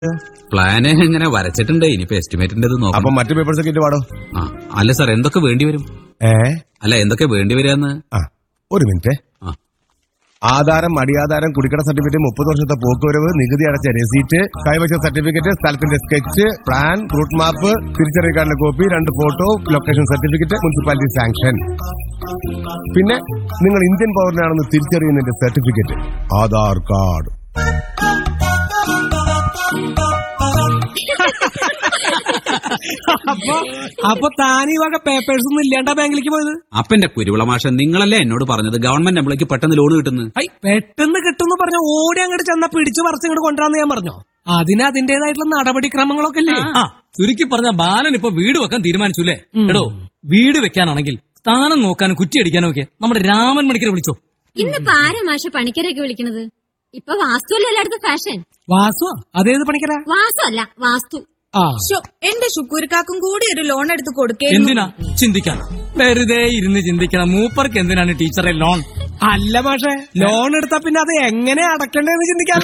Plan ഇങ്ങനെ വരച്ചിട്ടുണ്ട് ഇനിയിപ്പോ എസ്റ്റിമേറ്റിന്റെ അപ്പൊ നോക്കാം മറ്റു പേപ്പേഴ്സ് ഒക്കെ ഇട്ട് പാടോ ആ അല്ല സാർ എന്തൊക്കെ വേണ്ടി വരും ഏ അല്ല എന്തൊക്കെ വേണ്ടി വരികയെന്ന് ആ ഒരു മിനിറ്റ് ആ ആധാരം അടിയാധാരം കുടിക്കട സർട്ടിഫിക്കറ്റ് മുപ്പത് വർഷത്തെ പോക്കുവരവ് നികുതി അടച്ച രസീറ്റ് കൈവശ സർട്ടിഫിക്കറ്റ് സ്ഥലത്തിന്റെ സ്കെച്ച് പ്ലാൻ റൂട്ട് മാപ്പ് തിരിച്ചറിയ കാർഡിന്റെ കോപ്പി രണ്ട് photo location certificate municipality sanction പിന്നെ നിങ്ങൾ ഇന്ത്യൻ പൗരനാണെന്ന് തിരിച്ചറിയുന്നതിന്റെ സർട്ടിഫിക്കറ്റ് ആധാർ കാർഡ് അപ്പൊ അപ്പൊ താൻ ഈ വക പേപ്പേഴ്സ് ഒന്നും ഇല്ലാണ്ട ബാങ്കിലേക്ക് പോയത് അപ്പന്റെ കുരുവിള മാഷ നിങ്ങളല്ലേ എന്നോട് പറഞ്ഞത് ഗവൺമെന്റ് എംപ്ലോയ്ക്ക് പെട്ടെന്ന് ലോൺ കിട്ടുന്നു ഐ പെട്ടെന്ന് കിട്ടുമെന്ന് പറഞ്ഞ ഓടി അങ്ങോട്ട് ചെന്ന പിടിച്ചു പറിച്ച് ഇങ്ങോട്ട് കൊണ്ടുവരാന്ന് ഞാൻ പറഞ്ഞോ അതിന് അതിന്റേതായിട്ടുള്ള നടപടിക്രമങ്ങളൊക്കെ അല്ലേ ആ ചുരുക്കി പറഞ്ഞ ബാലൻ ഇപ്പൊ വീട് വെക്കാൻ തീരുമാനിച്ചു അല്ലേ എടോ വീട് വെക്കാനാണെങ്കിൽ സ്ഥാനം നോക്കാനും കുറ്റിയടിക്കാനും ഒക്കെ നമ്മുടെ രാമൻ മണിക്കരെ വിളിച്ചോ ഇന്നിപ്പോ ആരാ മാഷ പണിക്കരൊക്കെ വിളിക്കണത് ഇപ്പൊ വാസ്തുവല്ല എല്ലായിടത്തും ഫാഷൻ വാസു അതേത് പണിക്കരാ വാസ്തു അല്ല വാസ്തു ആ ശോ, എന്റെ ശുക്കൂർക്കാക്കും കൂടി ഒരു ലോൺ എടുത്ത് കൊടുക്കേരുന്നു എന്തിനാ ചിന്തിക്കാൻ വെറുതെ ഇരുന്ന് ചിന്തിക്കണം മൂപ്പർക്ക് എന്തിനാണ് ടീച്ചറെ ലോൺ അല്ല മാഷെ ലോൺ എടുത്താ പിന്നെ അത് എങ്ങനെ അടക്കണ്ടേന്ന് ചിന്തിക്കാലോ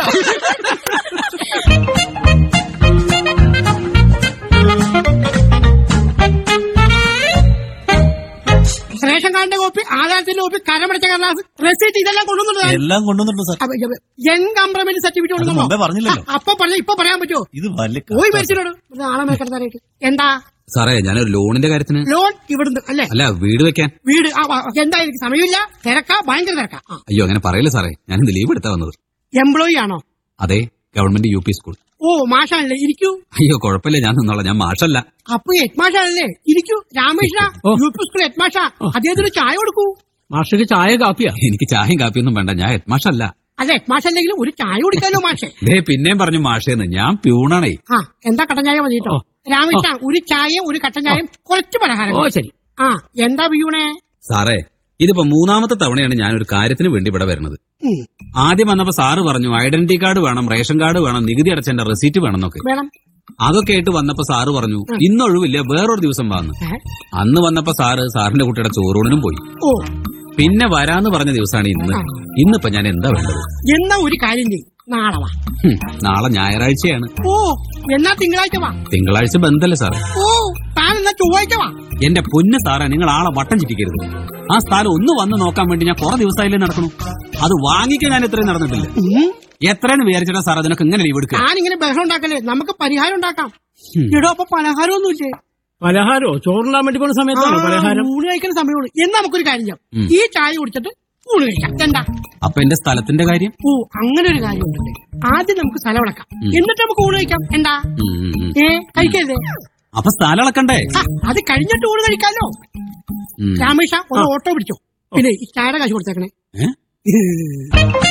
റേഷൻ കാർഡിന്റെ കോപ്പി ആധാരത്തിന്റെ കോപ്പി കരമടച്ച കടലാസ് റെസീറ്റ് ഇതെല്ലാം കൊണ്ടുവന്നുള്ളതാണ് എല്ലാം കൊണ്ടുവന്നിട്ടുണ്ട് സാർ യങ് കംപ്രമൈസ് സർട്ടിഫിക്കറ്റ് അത് മുമ്പേ പറഞ്ഞില്ലല്ലോ. അപ്പൊ പറഞ്ഞ ഇപ്പൊ പറയാൻ പറ്റുമോ ഇത് വലിയ പോയി കഷ്ടം. മേടിച്ചിട്ടോട് ആളെ മേക്കടത്താനായിട്ട് എന്താ സാറേ ഞാനൊരു ലോണിന്റെ കാര്യത്തിന് ലോൺ ഇവിടുന്ന് അല്ലേ അല്ല വീട് വെക്കാൻ വീട് ആ, ആ, എന്താ എനിക്ക് സമയമില്ല തിരക്കാ ഭയങ്കര തിരക്കാ ആ, അയ്യോ അങ്ങനെ പറയില്ല സാറേ ഞാൻ ഇന്ന് ലീവ് എടുത്താ വന്നത് എംപ്ലോയി ആണോ അതെ ഗവൺമെന്റ് യു പി സ്കൂൾ ഓ മാഷാണല്ലേ ഇരിക്കൂ അയ്യോ കുഴപ്പമില്ല ഞാൻ നിന്നോളാം ഞാൻ മാഷല്ല അപ്പൊ ഹെഡ് മാഷാണല്ലേ ഇരിക്കൂ Ramakrishna U P school head മാഷാ അദ്ദേഹത്തിന് ചായ കൊടുക്കൂ മാഷക്ക് ചായ കാപ്പിയാ എനിക്ക് ചായയും കാപ്പിയൊന്നും വേണ്ട ഞാൻ ഹെഡ് മാഷല്ല അല്ല ഹെഡ് മാഷ് അല്ലെങ്കിലും ഒരു ചായ കുടിക്കാലോ മാഷേ ദേ പിന്നെയും പറഞ്ഞു മാഷേന്ന് ഞാൻ പ്യൂണാണേ ആ എന്താ കട്ടൻ ചായ മതി കേട്ടോ രാമകൃഷ്ണ ഒരു ചായയും ഒരു കട്ടൻ ചായയും കുറച്ച് പലഹാരം ഓ ശരി ആ എന്താ പിയൂണേ സാറേ ഇതിപ്പോ മൂന്നാമത്തെ തവണയാണ് ഞാൻ ഒരു കാര്യത്തിന് വേണ്ടി ഇവിടെ വരുന്നത് ഉം, ആദ്യം വന്നപ്പോ സാറ് പറഞ്ഞു ഐഡന്റിറ്റി കാർഡ് വേണം റേഷൻ കാർഡ് വേണം നികുതി അടച്ചതിന്റെ റെസീറ്റ് വേണം എന്നൊക്കെ വേണം അതൊക്കെ ആയിട്ട് വന്നപ്പോ സാറ് പറഞ്ഞു ഇന്നൊഴിവില്ല വേറൊരു ദിവസം വന്ന് ഏ? അന്ന് വന്നപ്പോ സാറ് സാറിന്റെ കുട്ടിയുടെ ചോറൂണിനും പോയി ഓ പിന്നെ വരാന്ന് പറഞ്ഞ ദിവസമാണ് ഇന്ന് ഇന്നിപ്പോ ഞാൻ എന്താ വേണ്ടത് എന്നാ ഒരു കാര്യം ചെയ്യും നാളെ വാ ഹും, നാളെ ഞായറാഴ്ചയാണ് ഓ എന്നാ തിങ്കളാഴ്ച വാ തിങ്കളാഴ്ച ബന്ധല്ലേ സാറേ ഓ താൻ എന്നാ ചൊവ്വാഴ്ച വാ എന്റെ പൊന്ന് സാറേ നിങ്ങൾ ആളെ വട്ടം ചിറ്റിക്കരുത് ആ സ്ഥലം ഒന്ന് വന്ന് നോക്കാൻ വേണ്ടി ഞാൻ കുറെ ദിവസമായില്ലേ നടക്കണു അത് വാങ്ങിക്കാൻ ഞാൻ ഇത്രയും നടന്നിട്ടില്ല ഉം, എത്രയെന്ന് വിചാരിച്ചിട്ടാ സാർ അതിനൊക്കെ ഇങ്ങനെ ലീവ് എടുക്കുക താനിങ്ങനെ ബഹളം ഉണ്ടാക്കല്ലേ നമുക്ക് പരിഹാരം ഉണ്ടാക്കാം ഇടോ അപ്പൊ പലഹാരമൊന്നുമില്ലേ പലഹാരോ ചോറിടാൻ വേണ്ടി പോകുന്ന സമയത്താണോ പലഹാരം ഊണ് കഴിക്കുന്ന സമയമുള്ളൂ എന്നാ നമുക്കൊരു കാര്യം ചെയ്യാം ഉം. ഈ ചായ കുടിച്ചിട്ട് ഊണ് കഴിക്കാം എന്താ അപ്പൊ എന്റെ സ്ഥലത്തിന്റെ കാര്യം ഓ അങ്ങനെ ഒരു കാര്യം ഉണ്ടല്ലേ ആദ്യം നമുക്ക് സ്ഥലം ഇളക്കാം എന്നിട്ട് നമുക്ക് ഊണ് കഴിക്കാം എന്താ ഉം, ഉം, ഉം. ഏ കഴിക്കരുതേ അപ്പൊ സ്ഥലം ഇളക്കണ്ടേ ആ, അത് കഴിഞ്ഞിട്ട് ഊണ് കഴിക്കാലോ ഉം. രാമേഷ ഒരു ഓട്ടോ പിടിച്ചോ പിന്നെ ഈ ചായയുടെ കാശ് കൊടുത്തേക്കണേ ഏ?